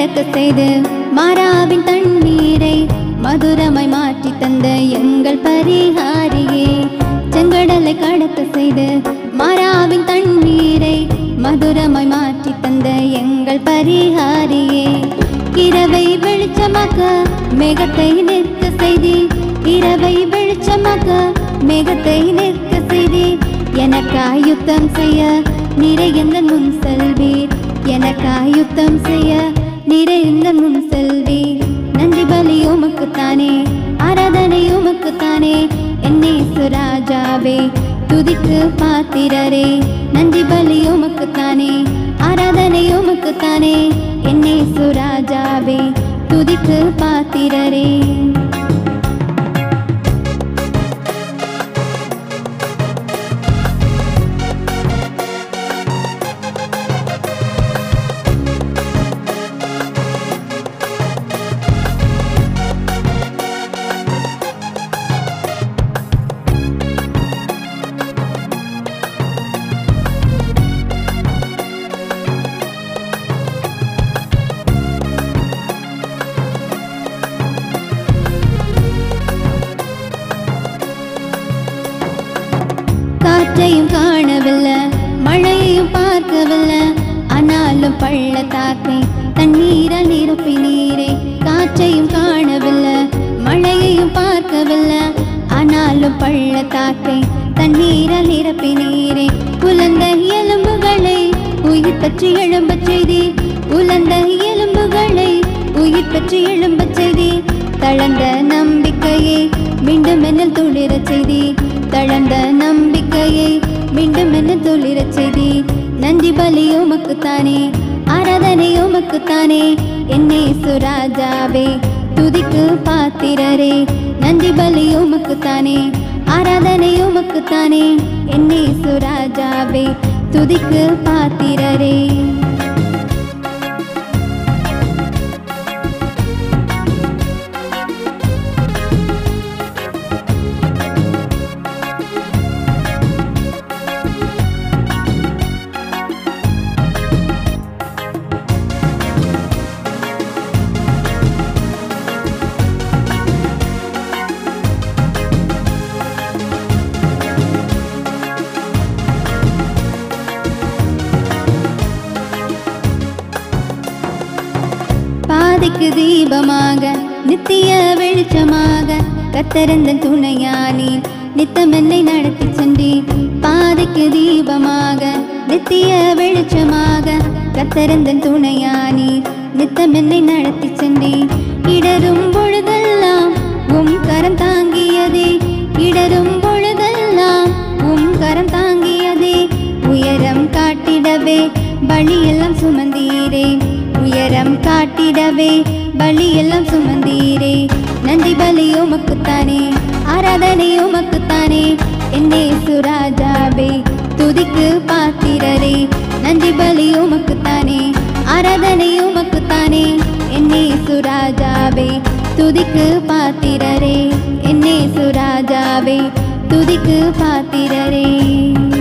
கடக்க செய்து மாறாவின் தண்ணீரை மதுரமாய் மாற்றி தந்த எங்கள் பரிகாரியே செங்கடலை கடக்க செய்து மாறாவின் தண்ணீரை மதுரமாய் மாற்றி தந்த எங்கள் பரிகாரியே இரவை வெளிச்சமாக்க மேகத்தை நிற்க செய்தி இரவை வெளிச்சமாக்க மேகத்தை நிற்க செய்தி எனக்காய் யுத்தம் செய்ய நிறைந்த முன் செல்வீர் எனக்காய் யுத்தம் செய்ய நிறைந்த முன் செல்வீர் நன்றி பலி உமக்குத்தானே ஆராதனை உமக்குத்தானே என்னே சுராஜாவே துதிக்கு பாத்திரரே நன்றி பலி உமக்குத்தானே ஆராதனை உமக்குத்தானே என்னே சுராஜாவே துதிக்கு பாத்திரரே காற்றையும் காணவில்லை மழையையும் பார்க்கவில்லை ஆனாலும் பள்ளத்தாக்கை தண்ணீரால் நிரப்பி நீரே காற்றையும் காணவில்லை மழையையும் பார்க்கவில்லை ஆனாலும் பள்ளத்தாக்கை தண்ணீரால் நிரப்பி நீரே உலர்ந்த எலும்புகளை உயிர் பற்றி எழும்பச் செய்தி உலர்ந்த எலும்புகளை உயிர் பற்றி எழும்பச் செய்தி தளர்ந்த நம்பிக்கையை மீண்டும் என்னில் துளிரச் செய்தி தளர்ந்த நம்பிக்கையை மீண்டும் என்ன துளிரச் செய்தி நன்றி பலி உமக்குத்தானே ஆராதனை உமக்குத்தானே என்னே சுராஜாவே துதிக்கு பாத்திரரே நன்றி பலி உமக்குத்தானே ஆராதனை உமக்குத்தானே என்னே சுராஜாவே துதிக்கு பாத்திரரே பாதைக்கு தீபமாக நித்திய வெளிச்சமாக கத்தரந்தன் துணையானீர் நித்தம் என்னை நடத்தி சென்றீர் பாதைக்கு தீபமாக நித்திய வெளிச்சமாக கத்தரந்தன் துணையானீர் நித்தம் என்னை நடத்தி சென்றீர் இடரும் பொழுதெல்லாம் உம் கரம் தாங்கியதே இடரும் பொழுதெல்லாம் உம் கரம் தாங்கியதே உயரம் காட்டிடவே பலியெல்லாம் சுமந்தீரே உயரம் காட்டிடவே பலியெல்லாம் சுமந்தீரே நன்றி பலி உமக்குத்தானே ஆராதனை உமக்குத்தானே என்னே சுராஜாவே துதிக்கு பாத்திரரே நன்றி பலி உமக்குத்தானே ஆராதனை உமக்குத்தானே என்னே சுராஜாவே துதிக்கு பாத்திரரே என்னே சுராஜாவே துதிக்கு பாத்திரரே